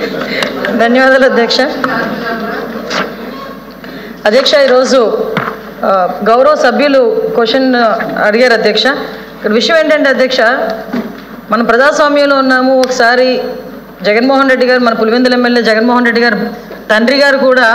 ధన్యవాదాలు అధ్యక్ష అధ్యక్ష ఈరోజు ఆ, గౌరవ సభ్యులు క్వశ్చన్ అడిగారు అధ్యక్ష ఇక్కడ విషయం ఏంటంటే అధ్యక్ష మన ప్రజాస్వామ్యంలో ఉన్నాము ఒకసారి జగన్మోహన్ రెడ్డి గారు మన పులివెందుల ఎమ్మెల్యే జగన్మోహన్ రెడ్డి గారు తండ్రి గారు కూడా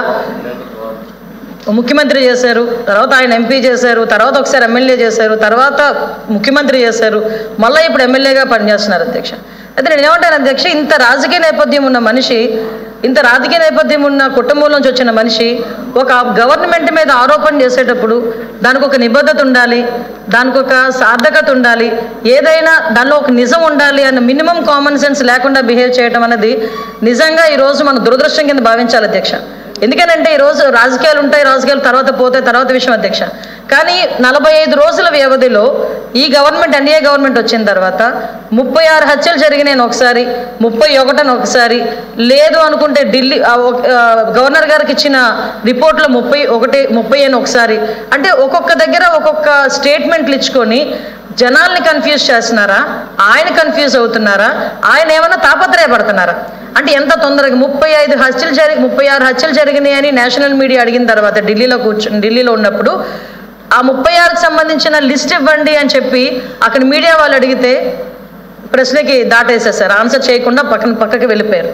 ముఖ్యమంత్రి చేశారు తర్వాత ఆయన ఎంపీ చేశారు తర్వాత ఒకసారి ఎమ్మెల్యే చేశారు తర్వాత ముఖ్యమంత్రి చేశారు మళ్ళీ ఇప్పుడు ఎమ్మెల్యేగా పనిచేస్తున్నారు అధ్యక్ష అయితే నేను ఏమంటాను అధ్యక్ష ఇంత రాజకీయ నేపథ్యం ఉన్న మనిషి ఇంత రాజకీయ నేపథ్యం ఉన్న కుటుంబం నుంచి వచ్చిన మనిషి ఒక గవర్నమెంట్ మీద ఆరోపణ చేసేటప్పుడు దానికి ఒక నిబద్ధత ఉండాలి దానికి ఒక సార్థకత ఉండాలి ఏదైనా దానిలో ఒక నిజం ఉండాలి అన్న మినిమం కామన్ సెన్స్ లేకుండా బిహేవ్ చేయడం అనేది నిజంగా ఈరోజు మనం దురదృష్టం కింద భావించాలి అధ్యక్ష ఎందుకనంటే ఈరోజు రాజకీయాలు ఉంటాయి రాజకీయాలు తర్వాత పోతాయి తర్వాత విషయం అధ్యక్ష కానీ నలభై ఐదు రోజుల వ్యవధిలో ఈ గవర్నమెంట్ ఎన్డీఏ గవర్నమెంట్ వచ్చిన తర్వాత ముప్పై ఆరు హత్యలు జరిగినాయి ఒకసారి ముప్పై ఒకటని ఒకసారి లేదు అనుకుంటే ఢిల్లీ ఆ ఒక- ఆ, గవర్నర్ గారికి ఇచ్చిన రిపోర్ట్లో ముప్పై ఒకటి ముప్పై అని ఒకసారి అంటే ఒక్కొక్క దగ్గర ఒక్కొక్క స్టేట్మెంట్లు ఇచ్చుకొని జనాల్ని కన్ఫ్యూజ్ చేస్తున్నారా ఆయన కన్ఫ్యూజ్ అవుతున్నారా ఆయన ఏమైనా తాపత్రయపడుతున్నారా అంటే ఎంత తొందరగా ముప్పై ఐదు హత్యలు జరిగి ముప్పై ఆరు హత్యలు జరిగినాయి అని నేషనల్ మీడియా అడిగిన తర్వాత ఢిల్లీలో కూర్చు ఢిల్లీలో ఉన్నప్పుడు ఆ ముప్పై ఆరుకు సంబంధించిన లిస్ట్ ఇవ్వండి అని చెప్పి అక్కడ మీడియా వాళ్ళు అడిగితే ప్రశ్నకి దాటేసేసారు ఆన్సర్ చేయకుండా పక్కన పక్కకి వెళ్ళిపోయారు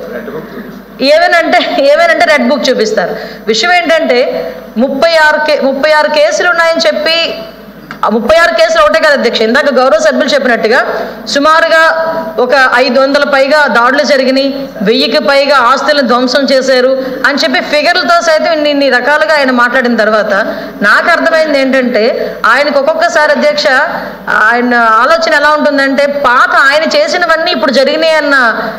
ఏమేనంటే ఏమేనంటే రెడ్ బుక్ చూపిస్తారు విషయం ఏంటంటే ముప్పై ఆరు కే ముప్పై ఆరు కేసులు ఉన్నాయని చెప్పి ఆ ముప్పై ఆరు కేసులు ఒకటే కదా అధ్యక్ష ఇందాక గౌరవ సభ్యులు చెప్పినట్టుగా సుమారుగా ఒక ఐదు వందల పైగా దాడులు జరిగినాయి వెయ్యికి పైగా ఆస్తులను ధ్వంసం చేశారు అని చెప్పి ఫిగర్లతో సైతం ఇన్ని ఇన్ని రకాలుగా ఆయన మాట్లాడిన తర్వాత నాకు అర్థమైంది ఏంటంటే ఆయనకు ఒక్కొక్కసారి అధ్యక్ష ఆయన ఆలోచన ఎలా ఉంటుందంటే పాత ఆయన చేసినవన్నీ ఇప్పుడు జరిగినాయి అన్న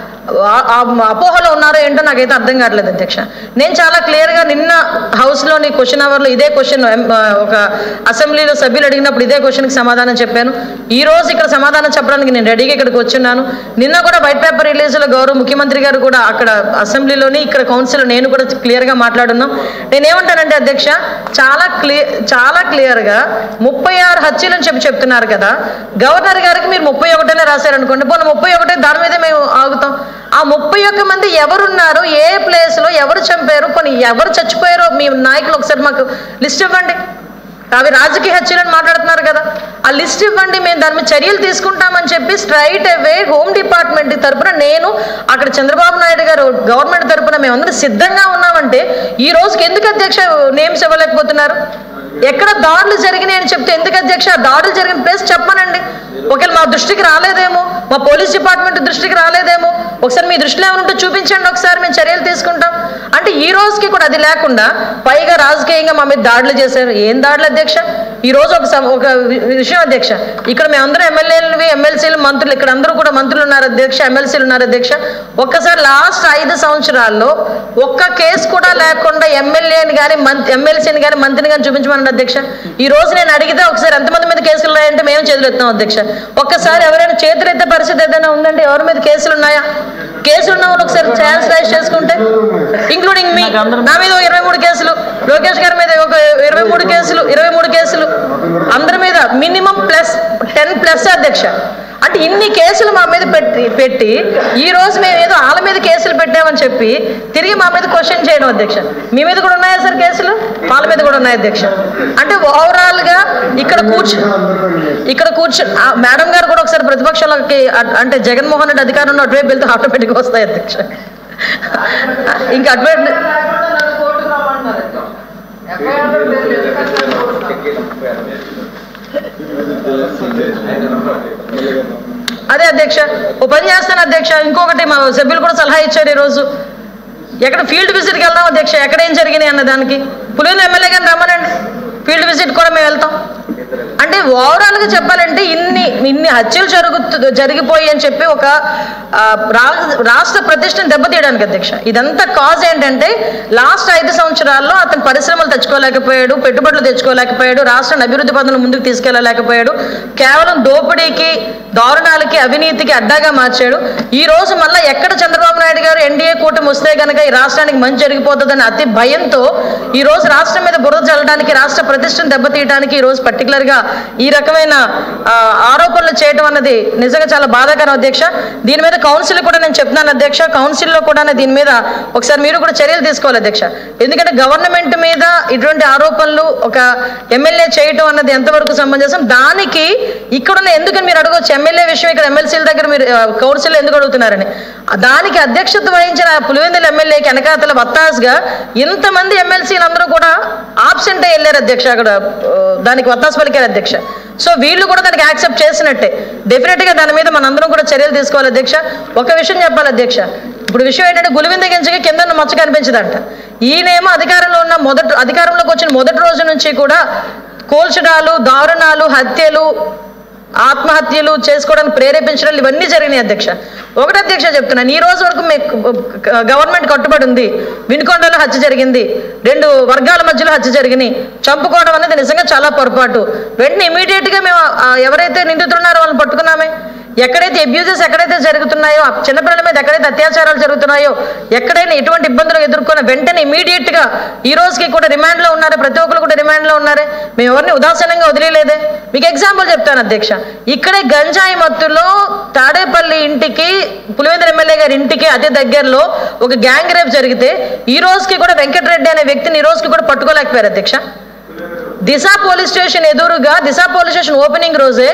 ఆ- ఆ అపోహలో ఉన్నారో ఏంటో నాకైతే అర్థం కావట్లేదు అధ్యక్ష నేను చాలా క్లియర్గా నిన్న హౌస్లోని క్వశ్చన్ అవర్లో ఇదే క్వశ్చన్ ఒక అసెంబ్లీలో సభ్యులు అడిగినప్పుడు ఇదే క్వశ్చన్కి సమాధానం చెప్పాను ఈ రోజు ఇక్కడ సమాధానం చెప్పడానికి నేను రెడీగా ఇక్కడికి వచ్చున్నాను నిన్న కూడా వైట్ పేపర్ రిలీజ్లో గౌరవ ముఖ్యమంత్రి గారు కూడా అక్కడ అసెంబ్లీలోని ఇక్కడ కౌన్సిల్ నేను కూడా క్లియర్గా మాట్లాడున్నాం నేనేమంటానంటే అధ్యక్ష చాలా క్లియర్ చాలా క్లియర్గా ముప్పై ఆరు హత్యలని చెప్పి చెప్తున్నారు కదా గవర్నర్ గారికి మీరు ముప్పై ఒకటనే రాశారనుకోండి పోనీ ముప్పై ఒకటే దాని మీదే మేము ఆగుతాం ఆ ముప్పై ఒక్క మంది ఎవరున్నారు ఏ ప్లేస్లో ఎవరు చంపారు పోనీ ఎవరు చచ్చిపోయారో మీ నాయకులు ఒకసారి మాకు లిస్ట్ ఇవ్వండి అవి రాజకీయ హత్యలని మాట్లాడుతున్నారు కదా ఆ లిస్ట్ ఇవ్వండి మేము దాని మీద చర్యలు తీసుకుంటామని చెప్పి స్ట్రైట్ అవే హోమ్ డిపార్ట్మెంట్ తరపున నేను అక్కడ చంద్రబాబు నాయుడు గారు గవర్నమెంట్ తరపున మేమందరం సిద్ధంగా ఉన్నామంటే ఈ రోజుకి ఎందుకు అధ్యక్ష నేమ్స్ ఇవ్వలేకపోతున్నారు ఎక్కడ దాడులు జరిగినాయి అని చెప్తే ఎందుకు అధ్యక్ష ఆ దాడులు జరిగిన ప్లేస్ చెప్పమనండి ఒకవేళ మా దృష్టికి రాలేదేమో మా పోలీస్ డిపార్ట్మెంట్ దృష్టికి రాలేదేమో ఒకసారి మీ దృష్టిలో ఏమైనా ఉంటే చూపించండి ఒకసారి మేము చర్యలు తీసుకుంటాం అంటే ఈ రోజుకి కూడా అది లేకుండా పైగా రాజకీయంగా మా మీద దాడులు చేశారు ఏం దాడులు అధ్యక్ష ఈ రోజు ఒక సమ- ఒక వి- విషయం అధ్యక్ష ఇక్కడ మేమందరం ఎమ్మెల్యేలు ఎమ్మెల్సీలు మంత్రులు ఇక్కడ అందరూ కూడా మంత్రులు ఉన్నారు అధ్యక్ష ఎమ్మెల్సీలు ఉన్నారు అధ్యక్ష ఒక్కసారి లాస్ట్ ఐదు సంవత్సరాల్లో ఒక్క కేసు కూడా లేకుండా ఎమ్మెల్యేని కానీ ఎమ్మెల్సీని కానీ మంత్రిని కానీ చూపించమనండి అధ్యక్ష ఈ రోజు నేను అడిగితే ఒకసారి ఎంతమంది మీద కేసులు ఉన్నాయంటే మేము చేతులు ఎత్తాం అధ్యక్ష ఒక్కసారి ఎవరైనా చేతులు ఎత్తే పరిస్థితి ఏదైనా ఉందంటే ఎవరి మీద కేసులు ఉన్నాయా కేసులు ఉన్న వాళ్ళు ఒకసారి ఛాన్స్ రైజ్ చేసుకుంటే ఇంక్లూడింగ్ మీ నా మీద ఒక ఇరవై మూడు కేసులు లోకేష్ గారి మీద ఒక ఇరవై మూడు కేసులు ఇరవై మూడు కేసులు అందరి మీద మినిమం ప్లస్ టెన్ ప్లస్ అధ్యక్ష అంటే ఇన్ని కేసులు మా మీద పెట్టి పెట్టి ఈ రోజు మేము ఏదో వాళ్ళ మీద కేసులు పెట్టామని చెప్పి తిరిగి మా మీద క్వశ్చన్ చేయడం అధ్యక్ష మీ మీద కూడా ఉన్నాయా సార్ కేసులు వాళ్ళ మీద కూడా ఉన్నాయి అధ్యక్ష అంటే ఓవరాల్ గా ఇక్కడ కూర్చు ఇక్కడ కూర్చు ఆ మేడం గారు కూడా ఒకసారి ప్రతిపక్షాలకి అ- అంటే జగన్మోహన్ రెడ్డి అధికారంలో అటువైపు వెళ్తే ఆటోమేటిక్గా వస్తాయి అధ్యక్ష ఇంకా అటువైపు అదే అధ్యక్ష ఓ పని చేస్తాను అధ్యక్ష ఇంకొకటి మా సభ్యులు కూడా సలహా ఇచ్చారు ఈరోజు ఎక్కడ ఫీల్డ్ విజిట్కి వెళ్దాం అధ్యక్ష ఎక్కడ ఏం జరిగినాయి అన్న దానికి పులివెందు ఎమ్మెల్యే గారిని రమ్మనండి ఫీల్డ్ విజిట్ కూడా మేము వెళ్తాం అంటే ఓవరాల్గా చెప్పాలంటే ఇన్ని ఇన్ని హత్యలు జరుగుతు జరిగిపోయి అని చెప్పి ఒక ఆ, రా- రాష్ట్ర ప్రతిష్టను దెబ్బతీయడానికి అధ్యక్ష ఇదంతా కాజ్ ఏంటంటే లాస్ట్ ఐదు సంవత్సరాల్లో అతను పరిశ్రమలు తెచ్చుకోలేకపోయాడు పెట్టుబడులు తెచ్చుకోలేకపోయాడు రాష్ట్రాన్ని అభివృద్ధి పథంలో ముందుకు తీసుకెళ్ళలేకపోయాడు కేవలం దోపిడీకి దారుణాలకి అవినీతికి అడ్డాగా మార్చాడు ఈ రోజు మళ్ళీ ఎక్కడ చంద్రబాబు నాయుడు గారు ఎన్డీఏ కూటమి వస్తే కనుక ఈ రాష్ట్రానికి మంచి జరిగిపోతుందని అతి భయంతో ఈ రోజు రాష్ట్రం మీద బురద చల్లడానికి రాష్ట్ర ప్రతిష్టను దెబ్బతీయడానికి ఈ రోజు పర్టికులర్గా ఈ రకమైన ఆ, ఆరోపణలు చేయడం అన్నది నిజంగా చాలా బాధాకరం అధ్యక్ష దీని మీద కౌన్సిల్ కూడా నేను చెప్తున్నాను అధ్యక్ష కౌన్సిల్లో కూడా దీని మీద ఒకసారి మీరు కూడా చర్యలు తీసుకోవాలి అధ్యక్ష ఎందుకంటే గవర్నమెంట్ మీద ఇటువంటి ఆరోపణలు ఒక ఎమ్మెల్యే చేయటం అన్నది ఎంతవరకు సమంజసం దానికి ఇక్కడున్న ఎందుకని మీరు అడగవచ్చు ఎమ్మెల్యే విషయం ఇక్కడ ఎమ్మెల్సీల దగ్గర మీరు కౌన్సిల్ ఎందుకు అడుగుతున్నారని దానికి అధ్యక్షత వహించిన పులివెందుల ఎమ్మెల్యేకి వెనకాతల వత్తాసుగా ఇంతమంది ఎమ్మెల్సీలు అందరూ కూడా ఆబ్సెంట్ అయ్యి వెళ్ళారు అధ్యక్ష అక్కడ ఆ, దానికి వత్తాసు పలికారు అధ్యక్ష సో వీళ్ళు కూడా దానికి యాక్సెప్ట్ చేసినట్టే డెఫినెట్గా దాని మీద మనందరం కూడా చర్యలు తీసుకోవాలి అధ్యక్ష ఒక విషయం చెప్పాలి అధ్యక్ష ఇప్పుడు విషయం ఏంటంటే గులివింద గింజకి కింద ఉన్న మచ్చ కనిపించదంట ఈయనేమో అధికారంలో ఉన్న మొదటి అధికారంలోకి వచ్చిన మొదటి రోజు నుంచి కూడా కోల్చడాలు దారుణాలు హత్యలు ఆత్మహత్యలు చేసుకోవడానికి ప్రేరేపించడం ఇవన్నీ జరిగినాయి అధ్యక్ష ఒకటి అధ్యక్ష చెప్తున్నాను ఈ రోజు వరకు మీకు గవర్నమెంట్ కట్టుబడి ఉంది వినుకొండలో హత్య జరిగింది రెండు వర్గాల మధ్యలో హత్య జరిగినాయి చంపుకోవడం అనేది నిజంగా చాలా పొరపాటు వెంటనే immediate గా మేము ఆ ఎవరైతే నిందితున్నారో వాళ్ళని పట్టుకున్నామే ఎక్కడైతే అబ్యూజెస్ ఎక్కడైతే జరుగుతున్నాయో ఆ చిన్నపిల్లల మీద ఎక్కడైతే అత్యాచారాలు జరుగుతున్నాయో ఎక్కడైనా ఎటువంటి ఇబ్బందులు ఎదుర్కొన్న వెంటనే immediate గా ఈ రోజుకి కూడా రిమాండ్ లో ఉన్నారే ప్రతి ఒక్కరు కూడా రిమాండ్ లో ఉన్నారే మేము ఎవరిని ఉదాసీనంగా వదిలేలేదే మీకు ఎగ్జాంపుల్ చెప్తాను అధ్యక్ష ఇక్కడే గంజాయి మత్తులో తాడేపల్లి ఇంటికి పులివెందుల ఎమ్మెల్యే గారి ఇంటికి అతి దగ్గరలో ఒక గ్యాంగ్ రేప్ జరిగితే ఈ రోజుకి కూడా వెంకటరెడ్డి అనే వ్యక్తిని ఈ రోజుకి కూడా పట్టుకోలేకపోయారు అధ్యక్ష దిశ పోలీస్ స్టేషన్ ఎదురుగా దిశ పోలీస్ స్టేషన్ ఓపెనింగ్ రోజే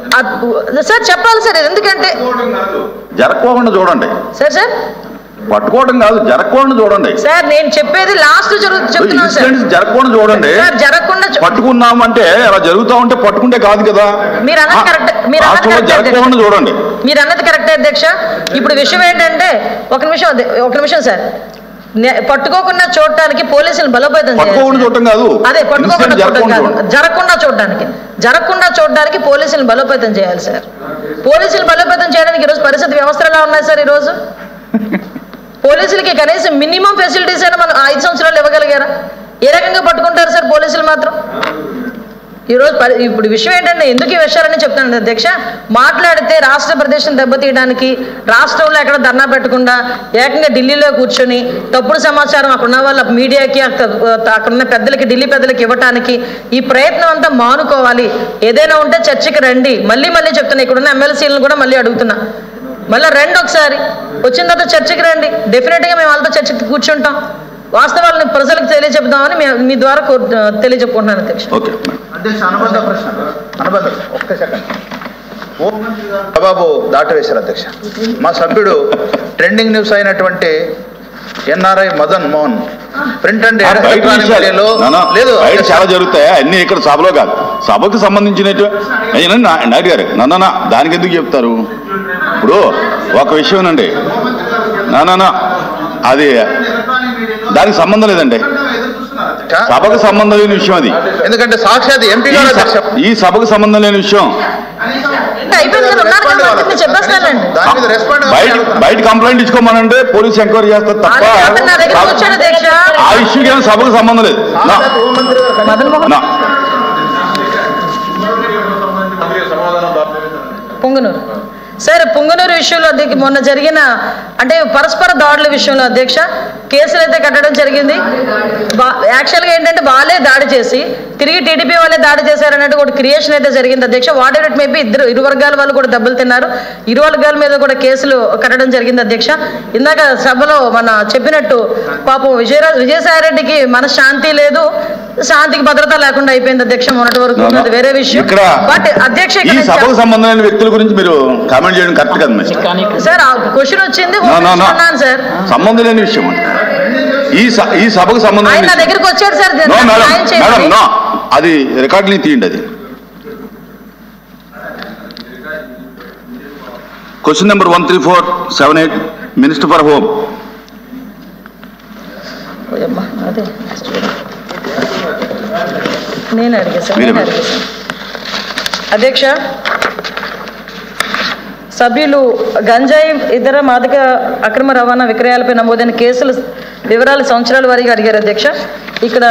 ఆ- సార్ చెప్పాలి సార్ ఇది ఎందుకంటే జరగకోకుండా చూడండి సార్ సార్ పట్టుకోవడం కాదు జరగకుండా చూడండి సార్ నేను చెప్పేది లాస్ట్ జరుగు చెప్తున్నాను సార్ ఇన్సిడెంట్స్ జరగకుండా చూడండి సార్ జరగకుండా చూ- పట్టుకున్నాం అంటే అలా జరుగుతా ఉంటే పట్టుకుంటే కాదు కదా మీరు అన్నది ఆ, correct. మీరు అన్నది రాష్ట్రంలో correct, జరగకుండా చూడండి మీరు అన్నది కరెక్టే అధ్యక్ష ఇప్పుడు విషయం ఏంటంటే ఒక నిమిషం అధ్య- ఒక నిమిషం సార్ నే- పట్టుకోకుండా చూడటానికి పోలీసులు బలోపేతం చేయాలి పట్టుకోకుండా సార్. చూడటం కాదు అదే పట్టుకోకుండా ఇన్సిడెంట్ చూడటం జరగకుండా కాదు చూడండి జరగకుండా చూడడానికి జరగకుండా చూడడానికి పోలీసులు బలోపేతం చేయాలి సార్ పోలీసులు బలోపేతం చేయడానికి ఈరోజు పరిస్థితి వ్యవస్థలు ఎలా ఉన్నాయి సార్ ఈరోజు పోలీసులకి కనీసం మినిమం ఫెసిలిటీస్ అయినా మనం ఐదు సంవత్సరాలు ఇవ్వగలిగారా ఏ రకంగా పట్టుకుంటారు సార్ పోలీసులు మాత్రం ఈరోజు పరి ఇప్పుడు విషయం ఏంటంటే ఎందుకు ఈ విషయాలని చెప్తాను అధ్యక్ష మాట్లాడితే రాష్ట్ర ప్రదేశం దెబ్బతీయడానికి రాష్ట్రంలో ఎక్కడ ధర్నా పెట్టకుండా ఏకంగా ఢిల్లీలో కూర్చొని తప్పుడు సమాచారం అక్కడ ఉన్న వాళ్ళ మీడియాకి అక్కడ అక్కడ ఉన్న పెద్దలకి ఢిల్లీ పెద్దలకి ఇవ్వటానికి ఈ ప్రయత్నం అంతా మానుకోవాలి ఏదైనా ఉంటే చర్చకి రండి మళ్ళీ మళ్ళీ చెప్తున్నా ఇక్కడ ఉన్న ఎమ్మెల్సీలను కూడా మళ్ళీ అడుగుతున్నా మళ్ళీ రండి ఒకసారి వచ్చిన తర్వాత చర్చకి రండి డెఫినెట్గా మేము వాళ్ళతో చర్చకి కూర్చుంటాం వాస్తవాలను ప్రజలకు తెలియజెప్దామని మీ- మీ ద్వారా కోరు- తెలియజెప్పుకుంటున్నాను అధ్యక్ష ఓకే అధ్యక్ష అనుబంధ ప్రశ్న అనుబంధ ఒక్క సెకండ్ బాబు దాటవేశారు అధ్యక్ష మా సభ్యుడు ట్రెండింగ్ న్యూస్ అయినటువంటి NRI Madan Mohan print and ఆ, బయట ఎలక్ట్రానిక్ విషయాలు. మీడియాలో నానా, లేదు బయట చాలా జరుగుతాయి అన్ని ఇక్కడ సభలో కాదు సభకు సంబంధించినట్టు అయినా నా- నాయుడు గారు నన్న దానికి ఎందుకు చెప్తారు ఇప్పుడు ఒక విషయం అండి నానా అది దానికి సంబంధం లేదండి సభకు సంబంధం లేని విషయం అది ఎందుకంటే సాక్షాత్ ఎంపీ ఈ గారు స- అధ్యక్ష ఈ సభకు సంబంధం లేని విషయం అంటే అయిపోయింది కదా ఉన్నారు కదా నేను చెప్పేస్తానండి దాని మీద రెస్పాండ్ బయట బయట కంప్లైంట్ ఇచ్చుకోమనంటే పోలీస్ ఎంక్వైరీ చేస్తారు తప్ప ఆల్రెడీ అతను నా దగ్గరకు వచ్చాడు అధ్యక్ష ఆ ఇష్యూకి ఏమైనా సభకు సంబంధం లేదు నా- మదన్ మోహన్ నా పొంగునూరు సార్ పొంగునూరు విషయంలో అధ్యక్ష మొన్న జరిగిన అంటే పరస్పర దాడుల విషయంలో అధ్యక్ష కేసులు అయితే కట్టడం జరిగింది బా యాక్చువల్గా ఏంటంటే వాళ్ళే దాడి చేసి తిరిగి టీడీపీ వాళ్ళే దాడి చేశారన్నట్టు ఒక క్రియేషన్ అయితే జరిగింది అధ్యక్ష వాట్ ఎవర్ ఇట్ మేబీ ఇద్దరు ఇరు వర్గాల వాళ్ళు కూడా దెబ్బలు తిన్నారు ఇరు వర్గాల మీద కూడా కేసులు కట్టడం జరిగింది అధ్యక్ష ఇందాక సభలో మన చెప్పినట్టు పాపం విజయరాజ్ విజయసాయిరెడ్డికి మన శాంతి లేదు శాంతికి భద్రత లేకుండా అయిపోయింది అధ్యక్ష మొన్నటి వరకు నా- నా- అది వేరే విషయం ఇక్కడ బట్ అధ్యక్ష ఈ ఇక్కడ నేను సభకు చెప్- సంబంధం లేని వ్యక్తుల గురించి మీరు కామెంట్ చేయడం కరెక్ట్ కదా మిస్టర్ సార్ ఆ క్వశ్చన్ వచ్చింది నో, నో, నో. అన్నాను సార్ సంబంధం లేని విషయం అది. ఈ స- ఈ సభకు సంబంధం ఆయన లేని నా విషయం. దగ్గరికి వచ్చాడు సార్ నో నాకు మేడం న్యాయం చేయమని. మేడం నో అది రికార్డుని తీయండి అది question number one three four seven eight minister for home ఓయమ్మా, అదే నేను అడిగేశాను మీరే నేను మేడం. అడిగేశాను అధ్యక్ష సభ్యులు గంజాయి ఇతర మాదక అక్రమ రవాణా విక్రయాలపై నమోదైన కేసుల వివరాలు సంవత్సరాల వారీగా అడిగారు అధ్యక్ష ఇక్కడ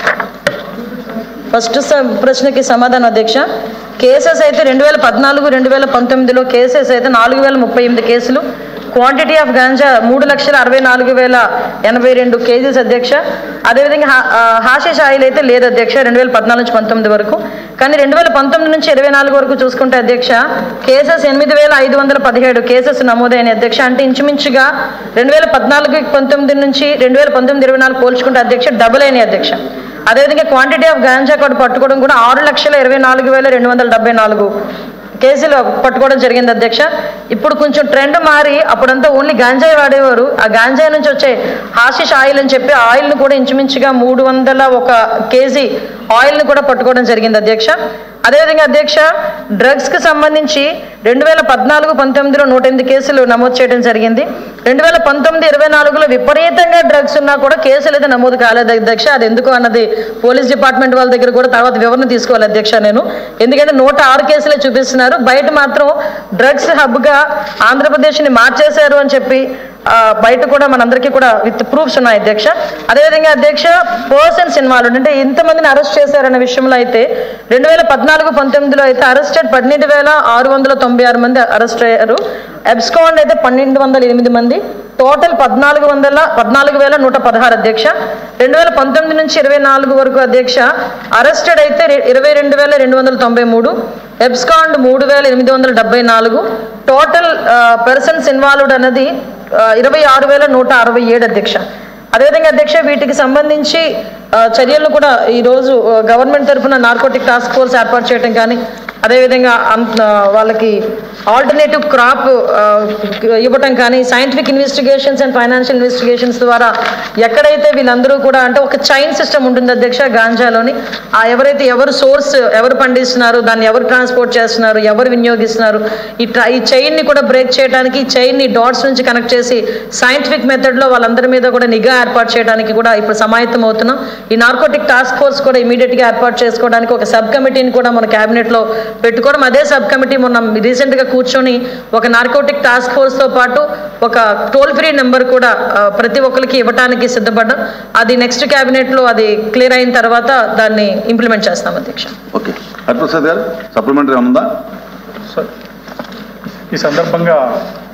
ఫస్ట్ స- ప్రశ్నకి సమాధానం అధ్యక్ష కేసెస్ అయితే రెండు వేల పద్నాలుగు రెండు వేల పంతొమ్మిదిలో కేసెస్ అయితే నాలుగు వేల ముప్పై ఎనిమిది కేసులు క్వాంటిటీ ఆఫ్ గాంజా మూడు లక్షల అరవై నాలుగు వేల ఎనభై రెండు కేజీస్ అధ్యక్ష అదేవిధంగా హా- ఆ, హాషిష్ ఆయిల్ అయితే లేదు అధ్యక్ష రెండు వేల పద్నాలుగు నుంచి పంతొమ్మిది వరకు కానీ రెండు వేల పంతొమ్మిది నుంచి ఇరవై నాలుగు వరకు చూసుకుంటే అధ్యక్ష కేసెస్ ఎనిమిది వేల ఐదు వందల పదిహేడు కేసెస్ నమోదైన అధ్యక్ష అంటే ఇంచుమించుగా రెండు వేల పద్నాలుగు పంతొమ్మిది నుంచి రెండు వేల పంతొమ్మిది ఇరవై నాలుగు పోల్చుకుంటే అధ్యక్ష డబుల్ అయినాయి అధ్యక్ష అదేవిధంగా క్వాంటిటీ ఆఫ్ గాంజా కూడా పట్టుకోవడం కూడా ఆరు లక్షల ఇరవై నాలుగు వేల రెండు వందల డెబ్బై నాలుగు కేసులు పట్టుకోవడం జరిగింది అధ్యక్ష ఇప్పుడు కొంచెం ట్రెండ్ మారి అప్పుడంతా ఓన్లీ గాంజాయి వాడేవారు ఆ గాంజాయి నుంచి వచ్చే హాషిష్ ఆయిల్ అని చెప్పి ఆయిల్ని కూడా ఇంచుమించుగా మూడు వందల ఒక కేజీ ఆయిల్ని కూడా పట్టుకోవడం జరిగింది అధ్యక్ష అదేవిధంగా అధ్యక్ష డ్రగ్స్కి సంబంధించి రెండు వేల పద్నాలుగు పంతొమ్మిదిలో నూట ఎనిమిది కేసులు నమోదు చేయడం జరిగింది రెండు వేల పంతొమ్మిది ఇరవై నాలుగులో విపరీతంగా డ్రగ్స్ ఉన్నా కూడా కేసులు అయితే నమోదు కాలేదు అధ్యక్ష అది ఎందుకు అన్నది పోలీస్ డిపార్ట్మెంట్ వాళ్ళ దగ్గర కూడా తర్వాత వివరణ తీసుకోవాలి అధ్యక్ష నేను ఎందుకంటే నూట ఆరు కేసులే చూపిస్తున్నారు బయట మాత్రం డ్రగ్స్ హబ్గా ఆంధ్రప్రదేశ్ని మార్చేశారు అని చెప్పి ఆ, బయట కూడా మనందరికీ కూడా విత్ ప్రూఫ్స్ ఉన్నాయి అధ్యక్ష అదేవిధంగా అధ్యక్ష పర్సన్స్ ఇన్వాల్వ్డ్ అంటే ఇంతమందిని అరెస్ట్ చేశారన్న విషయంలో అయితే రెండు వేల పద్నాలుగు పంతొమ్మిదిలో అయితే అరెస్టెడ్ పన్నెండు వేల ఆరు వందల తొంభై ఆరు మంది అరెస్ట్ అయ్యారు అబ్స్కాండ్ అయితే పన్నెండు వందల ఎనిమిది మంది టోటల్ పద్నాలుగు వందల పద్నాలుగు వేల నూట పదహారు అధ్యక్ష రెండు వేల పంతొమ్మిది నుంచి ఇరవై నాలుగు వరకు అధ్యక్ష అరెస్టెడ్ అయితే రె- ఇరవై రెండు వేల రెండు వందల తొంభై మూడు ఎబ్స్కాండ్ మూడు వేల ఎనిమిది వందల డెబ్బై నాలుగు టోటల్ పర్సన్స్ ఇన్వాల్వ్డ్ అన్నది ఆ, ఇరవై ఆరు వేల నూట అరవై ఏడు అధ్యక్ష అదేవిధంగా అధ్యక్ష వీటికి సంబంధించి ఆ, చర్యలను కూడా ఈరోజు గవర్నమెంట్ తరఫున నార్కోటిక్ టాస్క్ ఫోర్స్ ఏర్పాటు చేయడం కానీ అదేవిధంగా అంత వాళ్ళకి ఆల్టర్నేటివ్ క్రాప్ ఇవ్వటం కానీ scientific investigations and financial investigations ద్వారా ఎక్కడైతే వీళ్ళందరూ కూడా అంటే ఒక చైన్ సిస్టమ్ ఉంటుంది అధ్యక్ష గాంజాలోని ఆ ఎవరైతే ఎవరు సోర్స్ ఎవరు పండిస్తున్నారు దాన్ని ఎవరు ట్రాన్స్పోర్ట్ చేస్తున్నారు ఎవరు వినియోగిస్తున్నారు ఈ ట్ర- ఈ చైన్ని కూడా బ్రేక్ చేయడానికి ఈ చైన్ని డాట్స్ నుంచి కనెక్ట్ చేసి సైంటిఫిక్ మెథడ్లో వాళ్ళందరి మీద కూడా నిఘా ఏర్పాటు చేయడానికి కూడా ఇప్పుడు సమాయత్తం అవుతున్నాం ఈ నార్కోటిక్ టాస్క్ ఫోర్స్ కూడా ఇమీడియట్గా ఏర్పాటు చేసుకోవడానికి ఒక సబ్ కమిటీని కూడా మన క్యాబినెట్లో పెట్టుకోవడం అదే సబ్ కమిటీ మొన్న రీసెంట్గా కూర్చొని ఒక నార్కోటిక్ టాస్క్ ఫోర్స్తో పాటు ఒక టోల్ ఫ్రీ నెంబర్ కూడా ఆ, ప్రతి ఒక్కరికి ఇవ్వడానికి సిద్ధపడ్డాం అది నెక్స్ట్ క్యాబినెట్లో అది క్లియర్ అయిన తర్వాత దాన్ని ఇంప్లిమెంట్ చేస్తాం అధ్యక్ష ఓకే హరిప్రసాద్ గారు సప్లిమెంటరీ ఏమన్నా సార్ ఈ సందర్భంగా